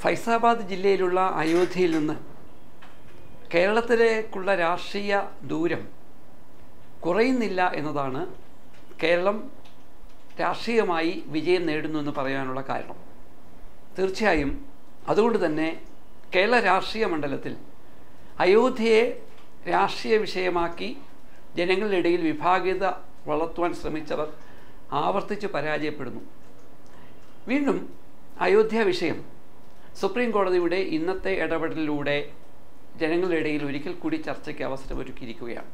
ഫൈസാബാദ് ജില്ലയിലുള്ള അയോധ്യയിൽ നിന്ന് കേരളത്തിലേക്കുള്ള രാഷ്ട്രീയ ദൂരം കുറയുന്നില്ല എന്നതാണ് കേരളം രാഷ്ട്രീയമായി വിജയം നേടുന്നു എന്ന് പറയാനുള്ള കാരണം തീർച്ചയായും അതുകൊണ്ട് തന്നെ കേരള രാഷ്ട്രീയ മണ്ഡലത്തിൽ അയോധ്യയെ രാഷ്ട്രീയ വിഷയമാക്കി ജനങ്ങളുടെ ഇടയിൽ വിഭാഗീയത വളർത്തുവാൻ ശ്രമിച്ചവർ ആവർത്തിച്ച് പരാജയപ്പെടുന്നു വീണ്ടും അയോധ്യ വിഷയം സുപ്രീം കോടതിയുടെ ഇന്നത്തെ ഇടപെടലിലൂടെ ജനങ്ങളുടെ ഇടയിൽ ഒരിക്കൽ കൂടി ചർച്ചയ്ക്ക് അവസരമൊരുക്കിയിരിക്കുകയാണ്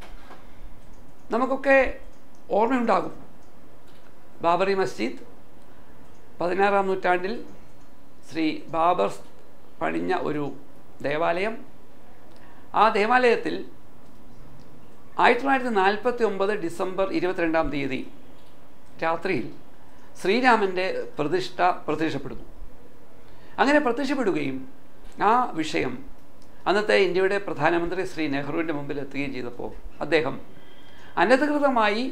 നമുക്കൊക്കെ ഓർമ്മയുണ്ടാകും ബാബറി മസ്ജിദ് പതിനാറാം നൂറ്റാണ്ടിൽ ശ്രീ ബാബർ പണിഞ്ഞ ഒരു ദേവാലയം ആ ദേവാലയത്തിൽ ആയിരത്തി തൊള്ളായിരത്തി നാൽപ്പത്തി ഒമ്പത് ഡിസംബർ ഇരുപത്തിരണ്ടാം തീയതി രാത്രിയിൽ ശ്രീരാമൻ്റെ പ്രതിഷ്ഠ പ്രത്യക്ഷപ്പെടുന്നു അങ്ങനെ പ്രത്യക്ഷപ്പെടുകയും ആ വിഷയം അന്നത്തെ ഇന്ത്യയുടെ പ്രധാനമന്ത്രി ശ്രീ നെഹ്റുവിൻ്റെ മുമ്പിൽ എത്തുകയും ചെയ്തപ്പോൾ അദ്ദേഹം അനധികൃതമായി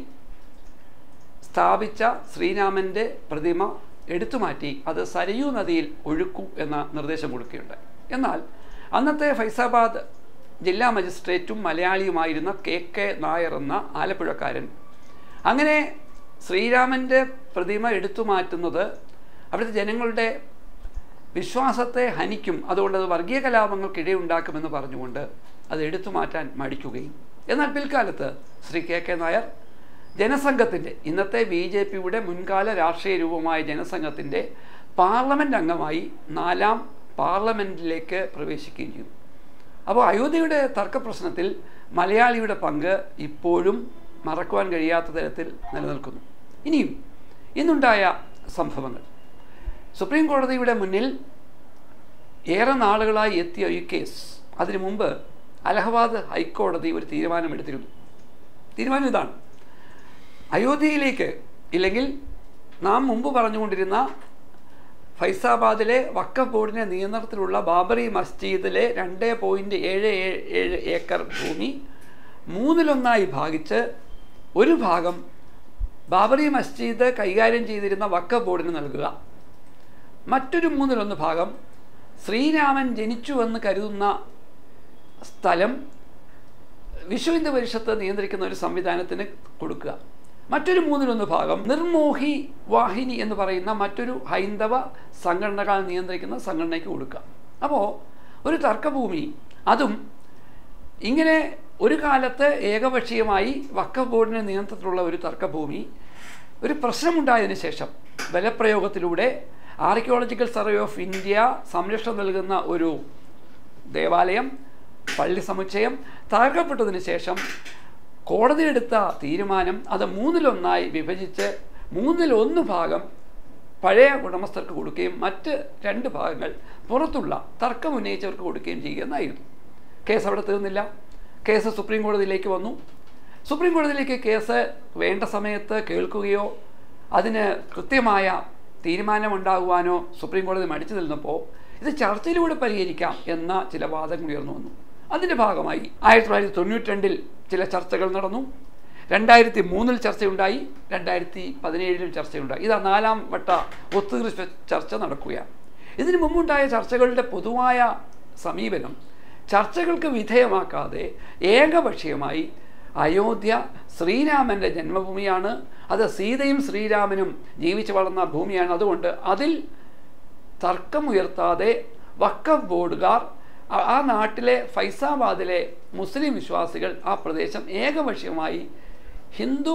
സ്ഥാപിച്ച ശ്രീരാമൻ്റെ പ്രതിമ എടുത്തുമാറ്റി അത് സരയൂ നദിയിൽ ഒഴുക്കൂ എന്ന നിർദ്ദേശം കൊടുക്കുകയുണ്ടായി എന്നാൽ അന്നത്തെ ഫൈസാബാദ് ജില്ലാ മജിസ്ട്രേറ്റും മലയാളിയുമായിരുന്ന കെ കെ നായർ എന്ന ആലപ്പുഴക്കാരൻ അങ്ങനെ ശ്രീരാമൻ്റെ പ്രതിമ എടുത്തു മാറ്റുന്നത് അവിടുത്തെ ജനങ്ങളുടെ വിശ്വാസത്തെ ഹനിക്കും അതുകൊണ്ട് അത് വർഗീയ കലാപങ്ങൾക്കിടയുണ്ടാക്കുമെന്ന് പറഞ്ഞുകൊണ്ട് അത് എടുത്തു മാറ്റാൻ മടിക്കുകയും എന്നാൽ പിൽക്കാലത്ത് ശ്രീ കെ കെ നായർ ജനസംഘത്തിൻ്റെ ഇന്നത്തെ ബി ജെ പിയുടെ മുൻകാല രാഷ്ട്രീയ രൂപമായ ജനസംഘത്തിൻ്റെ പാർലമെൻറ്റ് അംഗമായി നാലാം പാർലമെൻറ്റിലേക്ക് പ്രവേശിക്കുകയും ചെയ്തു അപ്പോൾ അയോധ്യയുടെ തർക്ക പ്രശ്നത്തിൽ മലയാളിയുടെ പങ്ക് ഇപ്പോഴും മറക്കുവാൻ കഴിയാത്ത തരത്തിൽ നിലനിൽക്കുന്നു ഇനിയും ഇന്നുണ്ടായ സംഭവങ്ങൾ സുപ്രീം കോടതിയുടെ മുന്നിൽ ഏറെ നാളുകളായി എത്തിയ ഈ കേസ് അതിനു മുമ്പ് അലഹബാദ് ഹൈക്കോടതി ഒരു തീരുമാനമെടുത്തിരുന്നു തീരുമാനം ഇതാണ് അയോധ്യയിലേക്ക് ഇല്ലെങ്കിൽ നാം മുമ്പ് പറഞ്ഞുകൊണ്ടിരുന്ന ഫൈസാബാദിലെ വക്കഫ് ബോർഡിൻ്റെ നിയന്ത്രണത്തിലുള്ള ബാബറി മസ്ജിദിലെ രണ്ട് പോയിൻറ്റ് ഏഴ് ഏഴ് ഏക്കർ ഭൂമി മൂന്നിലൊന്നായി ഭാഗിച്ച് ഒരു ഭാഗം ബാബറി മസ്ജിദ് കൈകാര്യം ചെയ്തിരുന്ന വക്കഫ് ബോർഡിന് നൽകുക മറ്റൊരു മൂന്നിലൊന്ന് ഭാഗം ശ്രീരാമൻ ജനിച്ചുവെന്ന് കരുതുന്ന സ്ഥലം വിശ്വ ഹിന്ദു പരിഷത്ത് നിയന്ത്രിക്കുന്ന ഒരു സംവിധാനത്തിന് കൊടുക്കുക മറ്റൊരു മൂന്നിലൊന്ന് ഭാഗം നിർമോഹി വാഹിനി എന്ന് പറയുന്ന മറ്റൊരു ഹൈന്ദവ സംഘടനകൾ നിയന്ത്രിക്കുന്ന സംഘടനയ്ക്ക് കൊടുക്കുക അപ്പോൾ ഒരു തർക്കഭൂമി അതും ഇങ്ങനെ ഒരു കാലത്ത് ഏകപക്ഷീയമായി വക്കഫ് ബോർഡിൻ്റെ നിയന്ത്രണത്തിലുള്ള ഒരു തർക്കഭൂമി ഒരു പ്രശ്നമുണ്ടായതിനു ശേഷം ബലപ്രയോഗത്തിലൂടെ ആർക്കിയോളജിക്കൽ സർവേ ഓഫ് ഇന്ത്യ സംരക്ഷണം നൽകുന്ന ഒരു ദേവാലയം പള്ളി സമുച്ചയം തകർക്കപ്പെട്ടതിന് ശേഷം കോടതി എടുത്ത തീരുമാനം അത് മൂന്നിലൊന്നായി വിഭജിച്ച് മൂന്നിലൊന്ന് ഭാഗം പഴയ ഉടമസ്ഥർക്ക് കൊടുക്കുകയും മറ്റ് രണ്ട് ഭാഗങ്ങൾ പുറത്തുള്ള തർക്കം ഉന്നയിച്ചവർക്ക് കൊടുക്കുകയും ചെയ്യുക എന്നായിരുന്നു കേസ് അവിടെ തീർന്നില്ല കേസ് സുപ്രീം കോടതിയിലേക്ക് വന്നു സുപ്രീം കോടതിയിലേക്ക് കേസ് വേണ്ട സമയത്ത് കേൾക്കുകയോ അതിന് കൃത്യമായ തീരുമാനമുണ്ടാകുവാനോ സുപ്രീം കോടതി മടിച്ചു നിന്നപ്പോൾ ഇത് ചർച്ചയിലൂടെ പരിഹരിക്കാം എന്ന ചില വാദങ്ങൾ ഉയർന്നു വന്നു അതിൻ്റെ ഭാഗമായി ആയിരത്തി തൊള്ളായിരത്തി തൊണ്ണൂറ്റി രണ്ടിൽ ചില ചർച്ചകൾ നടന്നു രണ്ടായിരത്തി മൂന്നിൽ ചർച്ചയുണ്ടായി രണ്ടായിരത്തി പതിനേഴിലും ചർച്ചയുണ്ടായി ഇതാ നാലാം വട്ട ഒത്തുതീർപ്പ് ചർച്ച നടക്കുകയാണ് ഇതിനു മുമ്പുണ്ടായ ചർച്ചകളുടെ പൊതുവായ സമീപനം ചർച്ചകൾക്ക് വിധേയമാക്കാതെ ഏകപക്ഷീയമായി അയോധ്യ ശ്രീരാമൻ്റെ ജന്മഭൂമിയാണ് അത് സീതയും ശ്രീരാമനും ജീവിച്ചു വളർന്ന ഭൂമിയാണ് അതുകൊണ്ട് അതിൽ തർക്കമുയർത്താതെ വക്കഫ് ബോർഡുകാർ ആ നാട്ടിലെ ഫൈസാബാദിലെ മുസ്ലിം വിശ്വാസികൾ ആ പ്രദേശം ഏകപക്ഷീയമായി ഹിന്ദു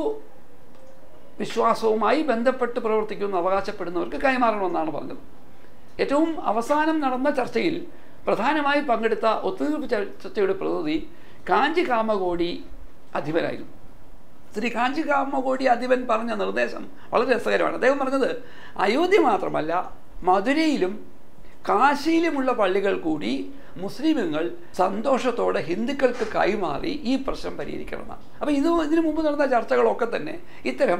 വിശ്വാസവുമായി ബന്ധപ്പെട്ട് പ്രവർത്തിക്കുമെന്ന് അവകാശപ്പെടുന്നവർക്ക് കൈമാറണമെന്നാണ് പറഞ്ഞത് ഏറ്റവും അവസാനം നടന്ന ചർച്ചയിൽ പ്രധാനമായി പങ്കെടുത്ത ഒത്തുതീർപ്പ് ചർച്ചയുടെ പ്രതിനിധി കാഞ്ചി കാമകോടി അധിപനായിരുന്നു ശ്രീ കാഞ്ചി കാമകോടി അധിപൻ പറഞ്ഞ നിർദ്ദേശം വളരെ രസകരമാണ് അദ്ദേഹം പറഞ്ഞത് അയോധ്യ മാത്രമല്ല മധുരയിലും കാശിയിലുമുള്ള പള്ളികൾ കൂടി മുസ്ലിമുകൾ സന്തോഷത്തോടെ ഹിന്ദുക്കൾക്ക് കൈമാറി ഈ പ്രശ്നം പരിഹരിക്കണമെന്നാണ് അപ്പോൾ ഇത് ഇതിനു മുമ്പ് നടന്ന ചർച്ചകളൊക്കെ തന്നെ ഇത്തരം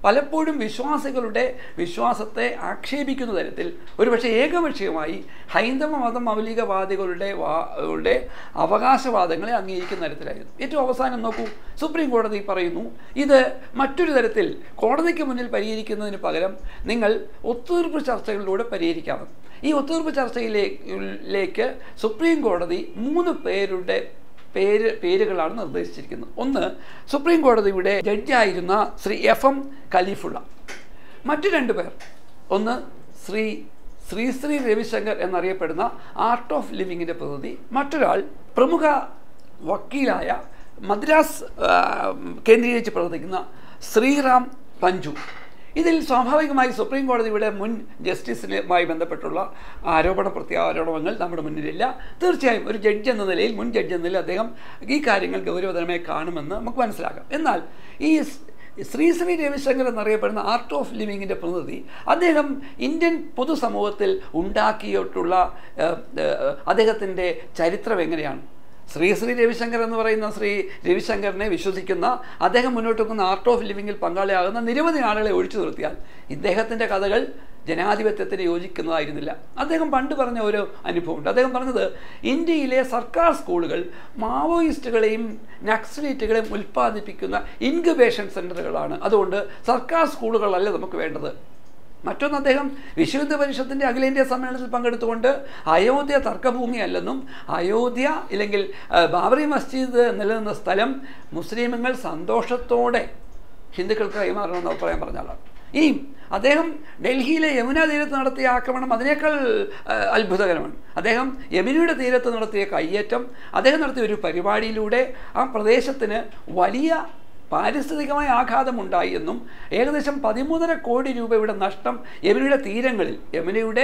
പലപ്പോഴും വിശ്വാസികളുടെ വിശ്വാസത്തെ ആക്ഷേപിക്കുന്ന തരത്തിൽ ഒരുപക്ഷെ ഏകപക്ഷീയമായി ഹൈന്ദവ മത മൗലികവാദികളുടെ വാ- കളുടെ അവകാശവാദങ്ങളെ അംഗീകരിക്കുന്ന തരത്തിലായിരുന്നു ഏറ്റവും അവസാനം നോക്കൂ സുപ്രീം കോടതി പറയുന്നു ഇത് മറ്റൊരു തരത്തിൽ കോടതിക്ക് മുന്നിൽ പരിഹരിക്കുന്നതിന് പകരം നിങ്ങൾ ഒത്തുതീർപ്പ് ചർച്ചകളിലൂടെ പരിഹരിക്കാമെന്ന് ഈ ഒത്തുതീർപ്പ് ചർച്ചയിലേക്ക് സുപ്രീം കോടതി മൂന്ന് പേരുടെ പേര് പേരുകളാണ് നിർദ്ദേശിച്ചിരിക്കുന്നത് ഒന്ന് സുപ്രീം കോടതിയുടെ ജഡ്ജായിരുന്ന ശ്രീ എഫ് എം ഖലീഫുള്ള മറ്റു രണ്ട് പേർ ഒന്ന് ശ്രീ ശ്രീ ശ്രീ രവിശങ്കർ എന്നറിയപ്പെടുന്ന ആർട്ട് ഓഫ് ലിവിങ്ങിൻ്റെ പ്രതിനിധി മറ്റൊരാൾ പ്രമുഖ വക്കീലായ മദ്രാസ് ആ, കേന്ദ്രീകരിച്ച് പ്രവർത്തിക്കുന്ന ശ്രീറാം പഞ്ചു ഇതിൽ സ്വാഭാവികമായി സുപ്രീം കോടതിയുടെ മുൻ ജസ്റ്റിസിനുമായി ബന്ധപ്പെട്ടുള്ള ആരോപണ പ്രത്യാരോപണങ്ങൾ നമ്മുടെ മുന്നിലില്ല തീർച്ചയായും ഒരു ജഡ്ജ് എന്ന നിലയിൽ മുൻ ജഡ്ജ് എന്ന നിലയിൽ അദ്ദേഹം ഈ കാര്യങ്ങൾ ഗൗരവതരമായി കാണുമെന്ന് നമുക്ക് മനസ്സിലാക്കാം എന്നാൽ ഈ സ് ശ്രീ ശ്രീ രവിശങ്കർ എന്നറിയപ്പെടുന്ന ആർട്ട് ഓഫ് ലിവിങ്ങിൻ്റെ പ്രതിനിധി അദ്ദേഹം ഇന്ത്യൻ പൊതുസമൂഹത്തിൽ ഉണ്ടാക്കിയിട്ടുള്ള ഏഹ്, ഏഹ്, അദ്ദേഹത്തിൻ്റെ ചരിത്രം എങ്ങനെയാണ് ശ്രീ ശ്രീ രവിശങ്കർ എന്ന് പറയുന്ന ശ്രീ രവിശങ്കറിനെ വിശ്വസിക്കുന്ന അദ്ദേഹം മുന്നോട്ട് വെക്കുന്ന ആർട്ട് ഓഫ് ലിവിങ്ങിൽ പങ്കാളിയാകുന്ന നിരവധി ആളുകളെ ഒഴിച്ചു നിർത്തിയാൽ ഇദ്ദേഹത്തിൻ്റെ കഥകൾ ജനാധിപത്യത്തിന് യോജിക്കുന്നതായിരുന്നില്ല അദ്ദേഹം പണ്ട് പറഞ്ഞ ഒരു അനുഭവമുണ്ട് അദ്ദേഹം പറഞ്ഞത് ഇന്ത്യയിലെ സർക്കാർ സ്കൂളുകൾ മാവോയിസ്റ്റുകളെയും നക്സലൈറ്റുകളെയും ഉൽപ്പാദിപ്പിക്കുന്ന ഇൻക്യുബേഷൻ സെൻ്ററുകളാണ് അതുകൊണ്ട് സർക്കാർ സ്കൂളുകളല്ല നമുക്ക് വേണ്ടത് മറ്റൊന്ന് അദ്ദേഹം വിശ്വഹിന്ദു പരിഷത്തിൻ്റെ അഖിലേന്ത്യാ സമ്മേളനത്തിൽ പങ്കെടുത്തുകൊണ്ട് അയോധ്യ തർക്കഭൂമിയല്ലെന്നും അയോധ്യ ഇല്ലെങ്കിൽ ആ, ബാബറി മസ്ജിദ് നിലനിന്ന സ്ഥലം മുസ്ലിമുകൾ സന്തോഷത്തോടെ ഹിന്ദുക്കൾക്ക് കൈമാറണമെന്ന് അഭിപ്രായം പറഞ്ഞ ആളാണ് ഇനിയും അദ്ദേഹം ഡൽഹിയിലെ യമുന തീരത്ത് നടത്തിയ ആക്രമണം അതിനേക്കാൾ ആ, അത്ഭുതകരമാണ് അദ്ദേഹം യമുനയുടെ തീരത്ത് നടത്തിയ കയ്യേറ്റം അദ്ദേഹം നടത്തിയ ഒരു പരിപാടിയിലൂടെ ആ പ്രദേശത്തിന് വലിയ പാരിസ്ഥിതികമായ ആഘാതമുണ്ടായി എന്നും ഏകദേശം പതിമൂന്നര കോടി രൂപയുടെ നഷ്ടം യമുനയുടെ തീരങ്ങളിൽ യമുനയുടെ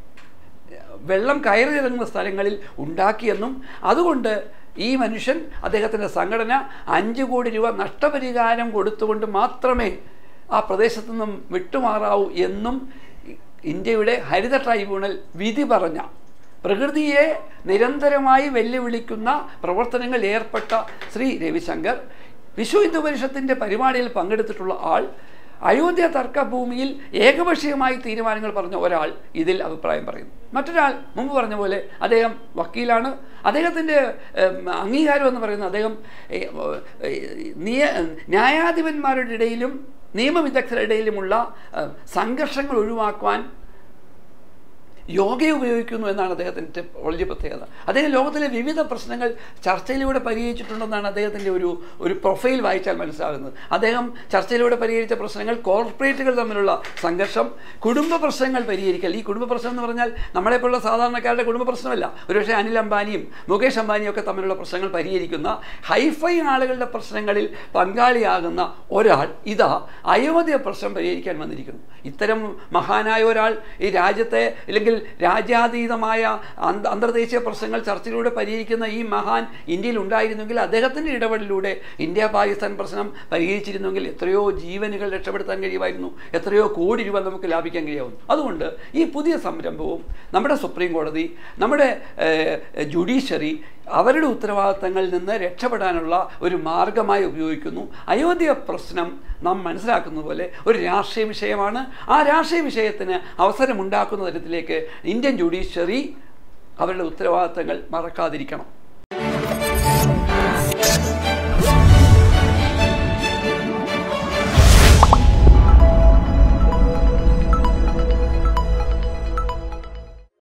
വെള്ളം കയറിയിറങ്ങുന്ന സ്ഥലങ്ങളിൽ ഉണ്ടാക്കിയെന്നും അതുകൊണ്ട് ഈ മനുഷ്യൻ അദ്ദേഹത്തിൻ്റെ സംഘടന അഞ്ച് കോടി രൂപ നഷ്ടപരിഹാരം കൊടുത്തുകൊണ്ട് മാത്രമേ ആ പ്രദേശത്തു നിന്നും വിട്ടുമാറാവൂ എന്നും ഇന്ത്യയുടെ ഹരിത ട്രൈബ്യൂണൽ വിധി പറഞ്ഞ പ്രകൃതിയെ നിരന്തരമായി വെല്ലുവിളിക്കുന്ന പ്രവർത്തനങ്ങൾ ഏർപ്പെട്ട ശ്രീ രവിശങ്കർ വിശ്വ ഹിന്ദു പരിഷത്തിൻ്റെ പരിപാടിയിൽ പങ്കെടുത്തിട്ടുള്ള ആൾ അയോധ്യ തർക്കഭൂമിയിൽ ഏകപക്ഷീയമായി തീരുമാനങ്ങൾ പറഞ്ഞ ഒരാൾ ഇതിൽ അഭിപ്രായം പറയുന്നു മറ്റൊരാൾ മുമ്പ് പറഞ്ഞ പോലെ അദ്ദേഹം വക്കീലാണ് അദ്ദേഹത്തിൻ്റെ ഏം, അംഗീകാരം എന്ന് പറയുന്നത് അദ്ദേഹം ഏ, ഏ, നിയ ന്യായാധിപന്മാരുടെ ഇടയിലും നിയമവിദഗ്ധരുടെ ഇടയിലുമുള്ള ഏ, സംഘർഷങ്ങൾ ഒഴിവാക്കുവാൻ യോഗയെ ഉപയോഗിക്കുന്നു എന്നാണ് അദ്ദേഹത്തിൻ്റെ വലിയ പ്രത്യേകത അദ്ദേഹം ലോകത്തിലെ വിവിധ പ്രശ്നങ്ങൾ ചർച്ചയിലൂടെ പരിഹരിച്ചിട്ടുണ്ടെന്നാണ് അദ്ദേഹത്തിൻ്റെ ഒരു ഒരു പ്രൊഫൈൽ വായിച്ചാൽ മനസ്സിലാകുന്നത് അദ്ദേഹം ചർച്ചയിലൂടെ പരിഹരിച്ച പ്രശ്നങ്ങൾ കോർപ്പറേറ്റുകൾ തമ്മിലുള്ള സംഘർഷം കുടുംബ പ്രശ്നങ്ങൾ പരിഹരിക്കൽ ഈ കുടുംബ പ്രശ്നം എന്ന് പറഞ്ഞാൽ നമ്മളെപ്പോലുള്ള സാധാരണക്കാരുടെ കുടുംബ പ്രശ്നമല്ല ഒരുപക്ഷെ അനിൽ അംബാനിയും മുകേഷ് അംബാനിയും ഒക്കെ തമ്മിലുള്ള പ്രശ്നങ്ങൾ പരിഹരിക്കുന്ന ഹൈഫൈ ആളുകളുടെ പ്രശ്നങ്ങളിൽ പങ്കാളിയാകുന്ന ഒരാൾ ഇതാ അയോധ്യ പ്രശ്നം പരിഹരിക്കാൻ വന്നിരിക്കുന്നു ഇത്തരം മഹാനായ ഒരാൾ ഈ രാജ്യത്തെ ഇല്ലെങ്കിൽ രാജ്യാതീതമായ അന്ത അന്തർദേശീയ പ്രശ്നങ്ങൾ ചർച്ചയിലൂടെ പരിഹരിക്കുന്ന ഈ മഹാൻ ഇന്ത്യയിൽ ഉണ്ടായിരുന്നെങ്കിൽ അദ്ദേഹത്തിൻ്റെ ഇടപെടലിലൂടെ ഇന്ത്യ പാകിസ്ഥാൻ പ്രശ്നം പരിഹരിച്ചിരുന്നെങ്കിൽ എത്രയോ ജീവനുകൾ രക്ഷപ്പെടുത്താൻ കഴിയുമായിരുന്നു എത്രയോ കോടി രൂപ നമുക്ക് ലാഭിക്കാൻ കഴിയാവുന്നു അതുകൊണ്ട് ഈ പുതിയ സംരംഭവും നമ്മുടെ സുപ്രീം കോടതി നമ്മുടെ ജുഡീഷ്യറി അവരുടെ ഉത്തരവാദിത്തങ്ങളിൽ നിന്ന് രക്ഷപ്പെടാനുള്ള ഒരു മാർഗമായി ഉപയോഗിക്കുന്നു അയോധ്യ പ്രശ്നം നാം മനസ്സിലാക്കുന്ന പോലെ ഒരു രാഷ്ട്രീയ വിഷയമാണ് ആ രാഷ്ട്രീയ വിഷയത്തിന് അവസരമുണ്ടാക്കുന്ന തരത്തിലേക്ക് ഇന്ത്യൻ ജുഡീഷ്യറി അവരുടെ ഉത്തരവാദിത്തങ്ങൾ മറക്കാതിരിക്കണം